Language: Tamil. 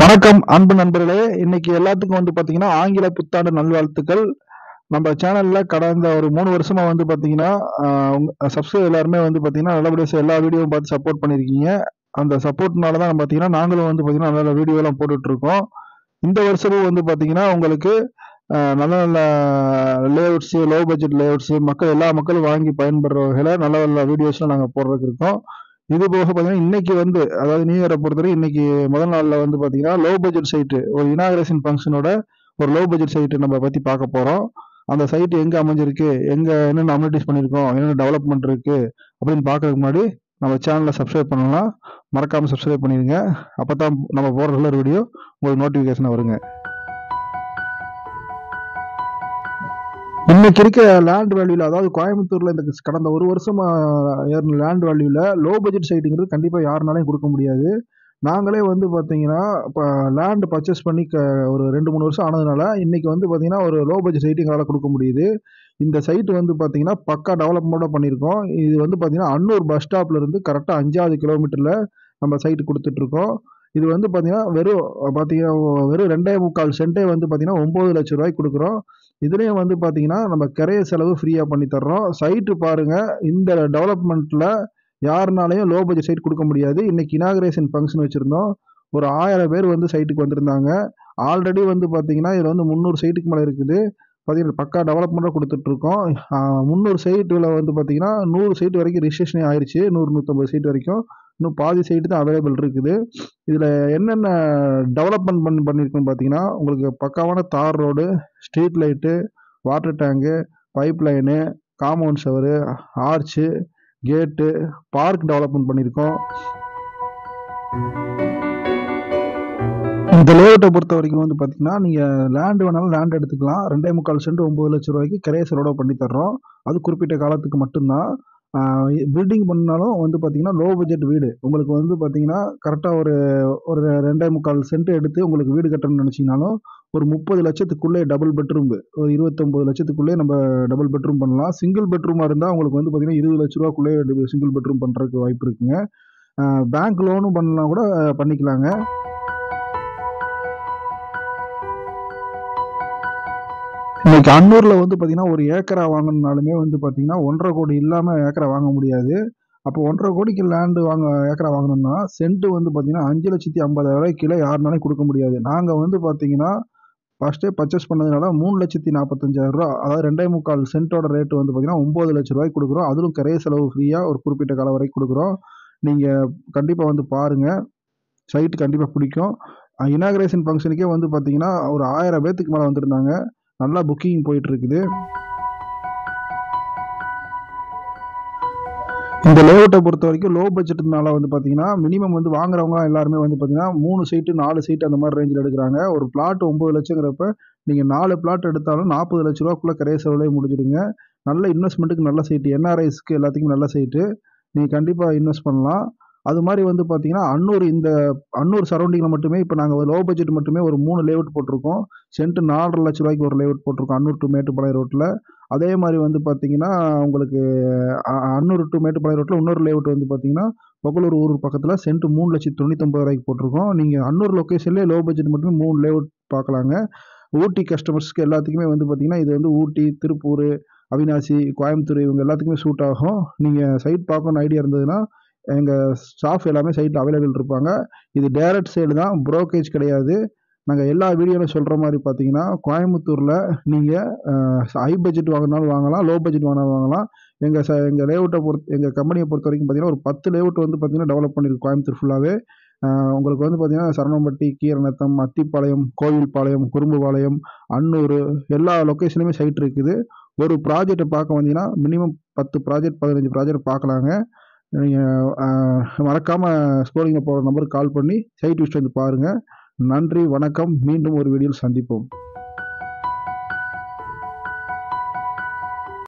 வணக்கம் அன்பு நண்பர்களே இன்னைக்கு எல்லாத்துக்கும் வந்து பாத்தீங்கன்னா ஆங்கில புத்தாண்டு நல்வாழ்த்துக்கள் நம்ம சேனல்ல கடந்த ஒரு மூணு வருஷமா வந்து பாத்தீங்கன்னா சப்ஸ்கிரைப் எல்லாருமே வந்து பாத்தீங்கன்னா நல்லபடியா எல்லா வீடியோவும் பார்த்து சப்போர்ட் பண்ணிருக்கீங்க அந்த சப்போர்ட்னால தான் பாத்தீங்கன்னா நாங்களும் வந்து பாத்தீங்கன்னா நல்ல வீடியோ எல்லாம் போட்டுட்டு இருக்கோம் இந்த வருஷமும் வந்து பாத்தீங்கன்னா உங்களுக்கு அஹ், நல்ல நல்ல லேஅவுட்ஸ் லோ பட்ஜெட் லேஅவுட்ஸ் மக்கள் எல்லா மக்களும் வாங்கி பயன்படுற வகையில நல்ல நல்ல வீடியோஸ்லாம் நாங்கள் போடுறதுக்கு இருக்கோம் இது போக பார்த்தீங்கன்னா இன்னைக்கு வந்து அதாவது நியூ இயரை பொறுத்தவரை இன்னைக்கு முதல் நாளில் வந்து பார்த்தீங்கன்னா லோ பட்ஜெட் சைட்டு ஒரு இனாகிரேஷன் ஃபங்க்ஷனோட ஒரு லோ பட்ஜெட் சைட்டு நம்ம பற்றி பார்க்க போகிறோம் அந்த சைட்டு எங்கே அமைஞ்சிருக்கு எங்கே என்னென்ன அம்யூனிட்டிஸ் பண்ணியிருக்கோம் என்னென்ன டெவலப்மெண்ட் இருக்குது அப்படின்னு பார்க்கறதுக்கு முன்னாடி நம்ம சேனலை சப்ஸ்கிரைப் பண்ணலாம் மறக்காமல் சப்ஸ்கிரைப் பண்ணிடுங்க அப்போ தான் நம்ம போடுற ரெகுலர் வீடியோ உங்களுக்கு நோட்டிஃபிகேஷன் வருங்க இன்னைக்கு இருக்க லேண்ட் வேல்யூல அதாவது கோயம்புத்தூர்ல இந்த கடந்த ஒரு வருஷமா ஏறின லேண்ட் வேல்யூல லோ பட்ஜெட் சைட்டுங்கிறது கண்டிப்பா யாருனாலையும் கொடுக்க முடியாது நாங்களே வந்து பாத்தீங்கன்னா இப்போ லேண்ட் பர்ச்சேஸ் பண்ணி க ஒரு ரெண்டு மூணு வருஷம் ஆனதுனால இன்னைக்கு வந்து பாத்தீங்கன்னா ஒரு லோ பட்ஜெட் சைட்டு எங்களால் கொடுக்க முடியுது இந்த சைட்டு வந்து பாத்தீங்கன்னா பக்கா டெவலப்மெண்ட்டோட பண்ணியிருக்கோம் இது வந்து பாத்தீங்கன்னா அன்னூர் பஸ் ஸ்டாப்ல இருந்து கரெக்டாக அஞ்சாவது கிலோமீட்டர்ல நம்ம சைட்டு கொடுத்துட்டு இருக்கோம் இது வந்து பாத்தீங்கன்னா வெறும் பாத்தீங்கன்னா வெறும் ரெண்டே முக்கால் சென்டே வந்து பாத்தீங்கன்னா ஒன்பது லட்சம் ரூபாய்க்கு கொடுக்குறோம் இதுலேயும் வந்து பார்த்தீங்கன்னா நம்ம கிரைய செலவு ஃப்ரீயாக பண்ணி தர்றோம் சைட்டு பாருங்க இந்த டெவலப்மெண்ட்டில் யாருனாலையும் லோ பட்ஜெட் சைட் கொடுக்க முடியாது இன்னைக்கு இனாகிரேஷன் ஃபங்க்ஷன் வச்சுருந்தோம் ஒரு ஆயிரம் பேர் வந்து சைட்டுக்கு வந்திருந்தாங்க ஆல்ரெடி வந்து பார்த்தீங்கன்னா இதில் வந்து முந்நூறு சைட்டுக்கு மேலே இருக்குது பார்த்தீங்கன்னா பக்கா டெவலப்மெண்ட்டாக கொடுத்துட்ருக்கோம் முந்நூறு சைட்டில் வந்து பார்த்தீங்கன்னா நூறு சைட் வரைக்கும் ரிஜிஸ்ட்ரேஷனே ஆயிடுச்சு நூறு நூற்றம்பது சைட் வரைக்கும் இன்னும் பாதி சைட்டு தான் அவைலபிள் இருக்குது இதில் என்னென்ன டெவலப்மெண்ட் பண்ணி பண்ணியிருக்குன்னு பார்த்தீங்கன்னா உங்களுக்கு பக்காவான tar road street light water tank pipe line compound ஷவரு ஆர்ச்சு கேட்டு பார்க் டெவலப்மெண்ட் பண்ணியிருக்கோம் இந்த லேஅவுட்டை பொறுத்த வரைக்கும் வந்து பார்த்தீங்கன்னா நீங்கள் லேண்டு வேணாலும் லேண்ட் எடுத்துக்கலாம் ரெண்டே முக்கால் சென்ட் ஒம்பது லட்ச ரூபாய்க்கு கிரையசலோட பண்ணி தர்றோம் அது குறிப்பிட்ட காலத்துக்கு மட்டும்தான் பில்டிங் பண்ணாலும் வந்து பார்த்தீங்கன்னா லோ பட்ஜெட் வீடு உங்களுக்கு வந்து பார்த்தீங்கன்னா கரெக்டாக ஒரு ஒரு ரெண்டே முக்கால் சென்ட் எடுத்து உங்களுக்கு வீடு கட்டணும்னு நினச்சிங்கனாலும் ஒரு முப்பது லட்சத்துக்குள்ளே டபுள் பெட்ரூம் ஒரு இருபத்தொம்பது லட்சத்துக்குள்ளே நம்ம டபுள் பெட்ரூம் பண்ணலாம் சிங்கிள் பெட்ரூமாக இருந்தால் உங்களுக்கு வந்து பார்த்தீங்கன்னா இருபது லட்ச ரூபாக்குள்ளே சிங்கிள் பெட்ரூம் பண்ணுறதுக்கு வாய்ப்பு இருக்குங்க பேங்க் லோனும் பண்ணலாம் கூட பண்ணிக்கலாங்க இன்னைக்கு அன்னூரில் வந்து பார்த்தீங்கன்னா ஒரு ஏக்கரா வாங்கணுனாலுமே வந்து பார்த்தீங்கன்னா ஒன்றரை கோடி இல்லாமல் ஏக்கரா வாங்க முடியாது அப்போ ஒன்றரை கோடிக்கு லேண்டு வாங்க ஏக்கரா வாங்கணும்னா சென்ட் வந்து பார்த்தீங்கன்னா அஞ்சு லட்சத்தி ஐம்பதாயிரம் ரூபாய் கிலோ யாருனாலையும் கொடுக்க முடியாது நாங்கள் வந்து பார்த்தீங்கன்னா ஃபஸ்ட்டே பர்ச்சேஸ் பண்ணதுனால மூணு லட்சத்தி நாற்பத்தஞ்சாயிரம் ரூபா அதாவது ரெண்டே முக்கால் சென்ட்டோட ரேட்டு வந்து பார்த்தீங்கன்னா ஒம்பது லட்ச ரூபாய்க்கு கொடுக்குறோம் அதிலும் கரைய செலவு ஃப்ரீயாக ஒரு குறிப்பிட்ட காலம் வரைக்கும் கொடுக்குறோம் நீங்கள் கண்டிப்பாக வந்து பாருங்கள் சைட்டு கண்டிப்பாக பிடிக்கும் இனாகிரேஷன் ஃபங்க்ஷனுக்கே வந்து பார்த்தீங்கன்னா ஒரு ஆயிரம் பேர்த்துக்கு மேலே வந்திருந்தாங்க நல்லா புக்கிங் போயிட்டு இருக்குது இந்த லேஅவுட்டை பொறுத்த வரைக்கும் லோ பட்ஜெட்னால வந்து பார்த்தீங்கன்னா மினிமம் வந்து வாங்குறவங்க எல்லாருமே வந்து பார்த்தீங்கன்னா மூணு சைட்டு நாலு சைட்டு அந்த மாதிரி ரேஞ்சில் எடுக்கிறாங்க ஒரு பிளாட் ஒம்பது லட்சங்கிறப்ப நீங்கள் நாலு பிளாட் எடுத்தாலும் நாற்பது லட்ச ரூபாக்குள்ளே கரைய செலவுலேயே முடிஞ்சிடுங்க நல்ல இன்வெஸ்ட்மெண்ட்டுக்கு நல்ல சைட்டு என்ஆர்ஐஸ்க்கு எல்லாத்துக்கும் நல்ல சைட்டு நீங்கள் கண்டிப்பாக இன்வெஸ்ட் பண்ணலாம் அது மாதிரி வந்து பார்த்தீங்கன்னா அன்னூர் இந்த அன்னூர் சரௌண்டிங்கில் மட்டுமே இப்போ நாங்கள் லோ பட்ஜெட் மட்டுமே ஒரு மூணு லேஅவுட் போட்டிருக்கோம் சென்ட் நாலரை லட்ச ரூபாய்க்கு ஒரு லேஅவுட் போட்டிருக்கோம் அன்னூர் டு மேட்டுப்பாளையம் ரோட்டில் அதே மாதிரி வந்து பார்த்தீங்கன்னா உங்களுக்கு அன்னூர் டு மேட்டுப்பாளையம் ரோட்டில் இன்னொரு லேஅவுட் வந்து பார்த்தீங்கன்னா பொகலூர் ஊர் பக்கத்தில் சென்ட் மூணு லட்சத்தி தொண்ணூத்தொம்பது ரூபாய்க்கு போட்டிருக்கோம் நீங்கள் அன்னூர் லொக்கேஷன்லேயே லோ பட்ஜெட் மட்டுமே மூணு லேஅவுட் பார்க்கலாங்க ஊட்டி கஸ்டமர்ஸ்க்கு எல்லாத்துக்குமே வந்து பார்த்தீங்கன்னா இது வந்து ஊட்டி திருப்பூர் அவினாசி கோயம்புத்தூர் இவங்க எல்லாத்துக்குமே சூட் ஆகும் நீங்கள் சைட் பார்க்கணுன்னு ஐடியா இருந்ததுன்னா எங்கள் ஸ்டாஃப் எல்லாமே சைட்டில் அவைலபிள் இருப்பாங்க இது டேரக்ட் சேல் தான் ப்ரோக்கேஜ் கிடையாது நாங்கள் எல்லா வீடியோவில் சொல்கிற மாதிரி பார்த்தீங்கன்னா கோயம்புத்தூரில் நீங்கள் ஹை பட்ஜெட் வாங்கினாலும் வாங்கலாம் லோ பட்ஜெட் வாங்கினாலும் வாங்கலாம் எங்கள் ச எங்கள் லேஅவுட்டை பொறுத்த எங்கள் கம்பெனியை பொறுத்த வரைக்கும் பார்த்தீங்கன்னா ஒரு பத்து லேஅவுட் வந்து பார்த்தீங்கன்னா டெவலப் பண்ணியிருக்கு கோயம்புத்தூர் ஃபுல்லாகவே உங்களுக்கு வந்து பார்த்தீங்கன்னா சரணம்பட்டி கீரநத்தம் அத்திப்பாளையம் கோவில்பாளையம் குறும்புபாளையம் அன்னூர் எல்லா லொக்கேஷன்லையுமே சைட் இருக்குது ஒரு ப்ராஜெக்டை பார்க்க வந்தீங்கன்னா மினிமம் பத்து ப்ராஜெக்ட் பதினஞ்சு ப்ராஜெக்ட் பார்க்கலாங்க நீங்கள் மறக்காமல் ஸ்கோரிங்கில் போகிற நம்பருக்கு கால் பண்ணி சைட் விசிட் வந்து பாருங்கள் நன்றி வணக்கம் மீண்டும் ஒரு வீடியோவில் சந்திப்போம்